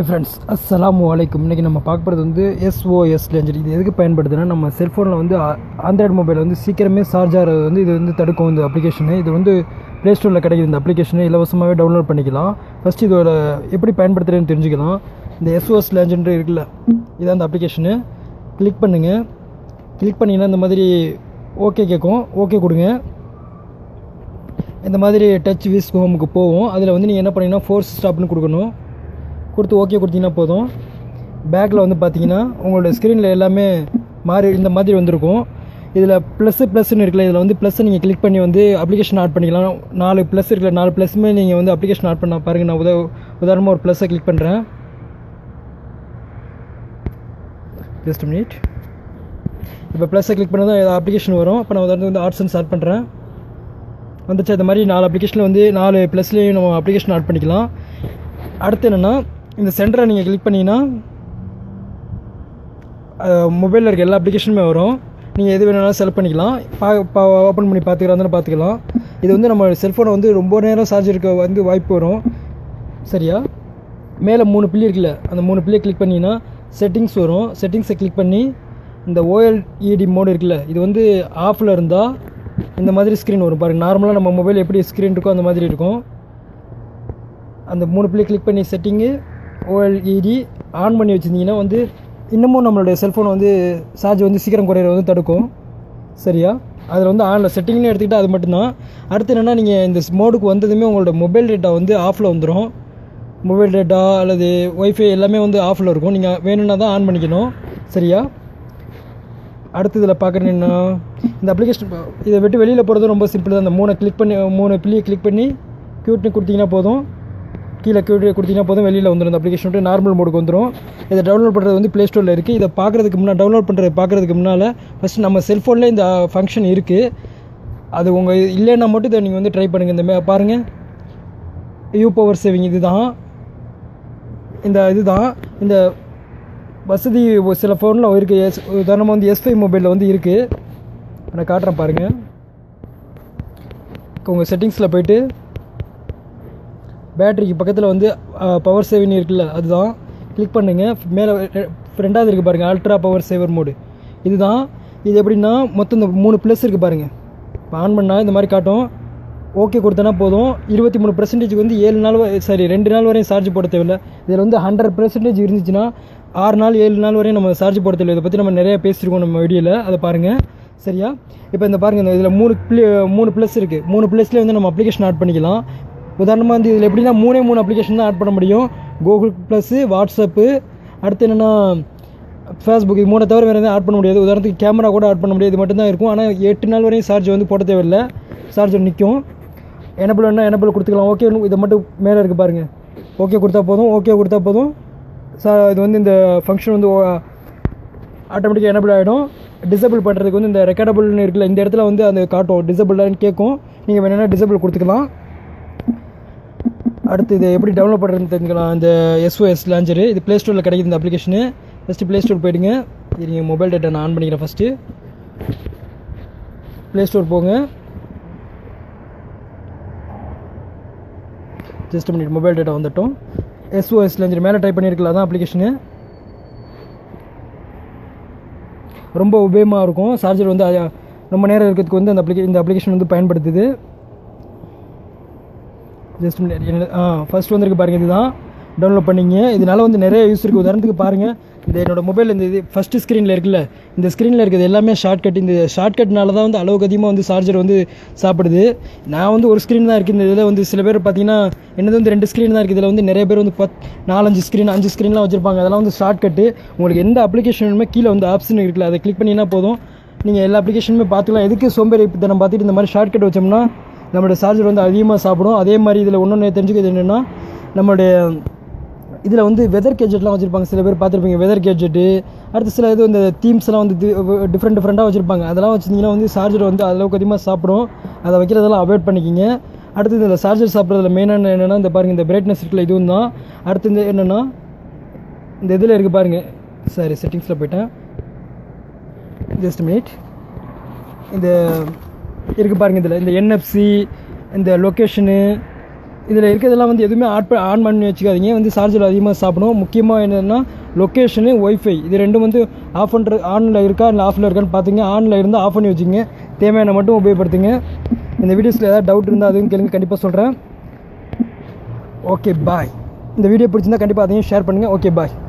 friends அஸ்ஸலாமு அலைக்கும் இன்றைக்கி நம்ம பார்க்க போகிறது வந்து எஸ்ஓஎஸ் லேஞ்சர் இது எதுக்கு பயன்படுதுன்னா நம்ம செல்ஃபோனில் வந்து ஆண்ட்ராய்டு மொபைல் வந்து சீக்கிரமே சார்ஜ் ஆகிறது வந்து இது வந்து தடுக்கும் இந்த அப்ளிகேஷனு இது வந்து ப்ளே ஸ்டோரில் கிடைக்குது இந்த அப்ளிகேஷனை இலவசமாகவே டவுன்லோட் பண்ணிக்கலாம் ஃபஸ்ட் இதோட எப்படி பயன்படுத்துறதுன்னு தெரிஞ்சுக்கலாம் இந்த எஸ்ஓஎஸ் லேஞ்சர் இருக்குல்ல இதான் அந்த அப்ளிகேஷனு கிளிக் பண்ணுங்கள் கிளிக் பண்ணிங்கன்னா இந்த மாதிரி ஓகே கேட்கும் ஓகே கொடுங்க இந்த மாதிரி டச் விஸ் ஹோமுக்கு போகும் அதில் வந்து நீங்கள் என்ன பண்ணீங்கன்னா ஃபோர்ஸ் ஸ்டாப்னு கொடுக்கணும் கொடுத்து ஓகே கொடுத்தீங்கன்னா போதும் பேக்கில் வந்து பார்த்தீங்கன்னா உங்களோட ஸ்க்ரீனில் எல்லாமே மாறி இந்த மாதிரி வந்திருக்கும் இதில் ப்ளஸ்ஸு ப்ளஸ்ன்னு இருக்குல்ல இதில் வந்து ப்ளஸ்ஸை நீங்கள் கிளிக் பண்ணி வந்து அப்ளிகேஷன் ஆட் பண்ணிக்கலாம் நாலு ப்ளஸ் இருக்குல்ல நாலு ப்ளஸ்ஸுமே நீங்கள் வந்து அப்ளிகேஷன் ஆட் பண்ண பாருங்கள் நான் உத உதாரணமாக ஒரு ப்ளஸ்ஸை கிளிக் பண்ணுறேன் ஜஸ்ட் மினிட் இப்போ ப்ளஸ்ஸை கிளிக் பண்ணால் தான் அப்ளிகேஷன் வரும் இப்போ நான் உதாரணத்துக்கு வந்து ஆர்ட்ஸ் ஸ்டார்ட் பண்ணுறேன் வந்துச்சு அந்த மாதிரி நாலு அப்ளிகேஷனில் வந்து நாலு ப்ளஸ்லேயும் நம்ம அப்ளிகேஷன் ஆட் பண்ணிக்கலாம் அடுத்து என்னென்னா இந்த சென்டரை நீங்கள் கிளிக் பண்ணிங்கன்னா மொபைலில் இருக்க எல்லா அப்ளிகேஷனுமே வரும் நீங்கள் எது வேணாலும் செலக்ட் பண்ணிக்கலாம் பா பா ஓப்பன் பண்ணி பார்த்துக்கிறாந்தாலும் பார்த்துக்கலாம் இது வந்து நம்ம செல்ஃபோனை வந்து ரொம்ப நேரம் சார்ஜ் இருக்க வந்து வாய்ப்பு வரும் சரியா மேலே மூணு பிள்ளி இருக்குல்ல அந்த மூணு பிள்ளையை கிளிக் பண்ணிங்கன்னா செட்டிங்ஸ் வரும் செட்டிங்ஸை கிளிக் பண்ணி இந்த ஓஎல்இடி மோடு இருக்குல்ல இது வந்து ஆஃபில் இருந்தால் இந்த மாதிரி ஸ்க்ரீன் வரும் பாருங்கள் நார்மலாக நம்ம மொபைல் எப்படி ஸ்க்ரீன் இருக்கோ அந்த மாதிரி இருக்கும் அந்த மூணு பிள்ளை கிளிக் பண்ணி செட்டிங்கு ஓஎல்இடி ஆன் பண்ணி வச்சுருந்தீங்கன்னா வந்து இன்னமும் நம்மளுடைய செல்ஃபோனை வந்து சார்ஜ் வந்து சீக்கிரம் குறையிற வந்து தடுக்கும் சரியா அதில் வந்து ஆனில் செட்டிங்னு எடுத்துக்கிட்டால் அது மட்டும்தான் அடுத்து என்னென்னா நீங்கள் இந்த மோடுக்கு வந்ததுமே உங்களோட மொபைல் டேட்டா வந்து ஆஃபில் வந்துடும் மொபைல் டேட்டா அல்லது ஒய்ஃபை எல்லாமே வந்து ஆஃபில் இருக்கும் நீங்கள் வேணும்னா தான் ஆன் பண்ணிக்கணும் சரியா அடுத்து இதில் பார்க்குறீங்கன்னா இந்த அப்ளிகேஷன் இதை விட்டு வெளியில் போகிறது ரொம்ப சிம்பிள் தான் இந்த மூணை கிளிக் பண்ணி மூணு பிள்ளையை கிளிக் பண்ணி க்யூட்னு கொடுத்தீங்கன்னா போதும் கீழே கீழே கொடுத்தீங்கன்னா போதும் வெளியில் வந்துடும் இந்த அப்ளிகேஷன் விட்டு நார்மல் மோடுக்கு வந்துடும் இதை டவுன்லோட் பண்ணுறது வந்து ப்ளே ஸ்டோரில் இருக்குது இதை பார்க்குறதுக்கு முன்னாடி டவுன்லோட் பண்ணுறது பார்க்குறதுக்கு முன்னால் ஃபஸ்ட்டு நம்ம செல்ஃபோனில் இந்த ஃபங்க்ஷன் இருக்குது அது உங்கள் இல்லைன்னா மட்டும் இதை நீங்கள் வந்து ட்ரை பண்ணுங்கள் இந்த மே- பாருங்கள் யூ பவர் சேவிங் இது தான் இந்த இதுதான் இந்த வசதி ஒரு சில ஃபோனில் இருக்குது எஸ் உதாரணமாக வந்து எஸ் ஃபைவ் மொபைலில் வந்து இருக்குது நான் காட்டுறேன் பாருங்கள் உங்கள் செட்டிங்ஸில் போயிட்டு பேட்டரிக்கு பக்கத்தில் வந்து பவர் சேவிங் இருக்குல்ல அதுதான் கிளிக் பண்ணுங்கள் மேலே ரெண்டாவது இருக்குது பாருங்கள் அல்ட்ரா பவர் சேவர் மோடு இதுதான் இது எப்படின்னா மொத்தம் இந்த மூணு ப்ளஸ் இருக்குது பாருங்கள் ஆன் பண்ணால் இந்த மாதிரி காட்டும் ஓகே கொடுத்தனா போதும் இருபத்தி மூணு பர்சன்டேஜ் வந்து ஏழு நாள் சாரி ரெண்டு நாள் வரையும் சார்ஜ் போட தேவையில்லை இதில் வந்து ஹண்ட்ரட் பர்சன்டேஜ் இருந்துச்சுன்னா ஆறு நாள் ஏழு நாள் வரையும் நம்ம சார்ஜ் போட தேவையில்லை இதை பற்றி நம்ம நிறைய பேசியிருக்கோம் நம்ம வீடியோவில் அதை பாருங்கள் சரியா இப்போ இந்த பாருங்கள் இந்த இதில் மூணு ப்ளே மூணு ப்ளஸ் இருக்குது மூணு ப்ளஸ்லேயே வந்து நம்ம அப்ளிகேஷன் ஆட் பண்ணிக்கலாம் உதாரணமாக வந்து இதில் எப்படின்னா மூணே மூணு அப்ளிகேஷன் தான் ஆட் பண்ண முடியும் கூகுள் ப்ளஸ்ஸு வாட்ஸ்அப்பு அடுத்து என்னென்னா ஃபேஸ்புக் இது மூணை தவிர வேறு எதுவும் ஆட் பண்ண முடியாது உதாரணத்துக்கு கேமரா கூட ஆட் பண்ண முடியாது இது மட்டும் தான் இருக்கும் ஆனால் எட்டு நாள் வரையும் சார்ஜ் வந்து போட தேவையில்லை சார்ஜர் நிற்கும் எனபிள் வேணால் எனபிள் கொடுத்துக்கலாம் ஓகே இதை மட்டும் மேலே இருக்குது பாருங்கள் ஓகே கொடுத்தா போதும் ஓகே கொடுத்தா போதும் சா இது வந்து இந்த ஃபங்க்ஷன் வந்து ஆட்டோமேட்டிக்காக எனபிள் ஆகிடும் டிசபிள் பண்ணுறதுக்கு வந்து இந்த ரெக்கார்டபுள்னு இருக்குல்ல இந்த இடத்துல வந்து அந்த காட்டும் டிசபிள்னு கேட்கும் நீங்கள் வேணும்னா டிசபிள் கொடுத்துக்கலாம் அடுத்து இதை எப்படி டவுன்லோட் பண்ணுறதுன்னு தெரிஞ்சுக்கலாம் இந்த எஸ்ஓஎஸ் லான்ச்சரு இது ப்ளே ஸ்டோரில் கிடைக்குது இந்த அப்ளிகேஷனு ஃபஸ்ட்டு ப்ளே ஸ்டோர் போயிடுங்க இது நீங்கள் மொபைல் டேட்டா நான் ஆன் பண்ணிக்கிறேன் ஃபஸ்ட்டு ப்ளே ஸ்டோர் போங்க ஜஸ்ட் மினிட் மொபைல் டேட்டா வந்துட்டோம் எஸ்ஓஎஸ் லான்ச்சர் மேலே டைப் பண்ணியிருக்கலாம் அதான் அப்ளிகேஷனு ரொம்ப உபயோகமாக இருக்கும் சார்ஜர் வந்து அஹ், ரொம்ப நேரம் இருக்கிறதுக்கு வந்து அந்த அப்ளிகே இந்த அப்ளிகேஷன் வந்து பயன்படுத்துது ஜஸ்ட் ஆ ஃபர்ஸ்ட் வந்திருக்கு பாருங்க இதுதான் டவுன்லோட் பண்ணிங்க இதனால வந்து நிறைய யூஸ் இருக்குது உதாரணத்துக்கு பாருங்கள் இந்த என்னோட மொபைல் இந்த இது ஃபஸ்ட்டு ஸ்க்ரீனில் இருக்குல்ல இந்த ஸ்க்ரீனில் இருக்கிறது எல்லாமே ஷார்ட்கட் இந்த ஷார்ட்கட்னால தான் வந்து அளவுக்கு அதிகமாக வந்து சார்ஜர் வந்து சாப்பிடுது நான் வந்து ஒரு ஸ்க்ரீன் தான் இருக்குது இந்த இதில் வந்து சில பேர் பார்த்தீங்கன்னா என்னது வந்து ரெண்டு ஸ்க்ரீன் தான் இருக்குது இதில் வந்து நிறைய பேர் வந்து பத் நாலஞ்சு ஸ்க்ரீன் அஞ்சு ஸ்க்ரீன்லாம் வச்சுருப்பாங்க அதெல்லாம் வந்து ஷார்ட்கட்டு உங்களுக்கு எந்த அப்ளிகேஷன் வேணுமோ கீழே வந்து ஆப்ஷன் இருக்குல்ல அதை கிளிக் பண்ணினா போதும் நீங்கள் எல்லா அப்ளிகேஷனுமே பார்த்துக்கலாம் எதுக்கு சோம்பேறி நம்ம பார்த்துட்டு இந்த மாதிரி ஷார்ட்கட் வச்சோம்னா நம்மளோட சார்ஜர் வந்து அதிகமாக சாப்பிடும் அதே மாதிரி இதில் ஒன்று தெரிஞ்சுக்கிறது என்னென்னா நம்மளுடைய இதில் வந்து வெதர் கேஜெட்லாம் வச்சுருப்பாங்க சில பேர் பார்த்துருப்பீங்க வெதர் கேஜெட்டு அடுத்து சில இது இந்த தீம்ஸ்லாம் வந்து டிஃப்ரெண்ட் டிஃப்ரெண்ட்டாக வச்சுருப்பாங்க அதெல்லாம் வச்சிருந்தீங்கன்னா வந்து சார்ஜர் வந்து அளவுக்கு அதிகமாக சாப்பிடும் அதை வைக்கிறதெல்லாம் அவாய்ட் பண்ணிக்கிங்க அடுத்து இதில் சார்ஜர் சாப்பிட்றதுல மெயினான என்னென்னா இந்த பாருங்கள் இந்த பிரைட்னஸ் இருக்குல்ல இதுவும் தான் அடுத்து இந்த என்னென்னா இந்த இதில் இருக்குது பாருங்கள் சரி செட்டிங்ஸில் போயிட்டேன் ஜஸ்ட் மினிட் இந்த இருக்குது பாருங்க இதில் இந்த என்எஃப்சி இந்த லொக்கேஷனு இதில் இருக்கிறதெல்லாம் வந்து எதுவுமே ஆட் ப- ஆன் பண்ணி வச்சுக்காதீங்க வந்து சார்ஜர் அதிகமாக சாப்பிடும் முக்கியமாக என்னென்னா லொக்கேஷனு ஒய்ஃபை இது ரெண்டும் வந்து ஆஃப் பண்ணுற ஆனில் இருக்கா இல்லை ஆஃபில் இருக்கான்னு பார்த்துங்க ஆனில் இருந்தால் ஆஃப் பண்ணி வச்சுங்க தேவையான மட்டும் உபயோகப்படுத்துங்க இந்த வீடியோஸில் ஏதாவது டவுட் இருந்தால் அதுவும் கேளுங்க கண்டிப்பாக சொல்கிறேன் ஓகே பாய் இந்த வீடியோ பிடிச்சிருந்தா கண்டிப்பாக அதையும் ஷேர் பண்ணுங்கள் ஓகே பாய்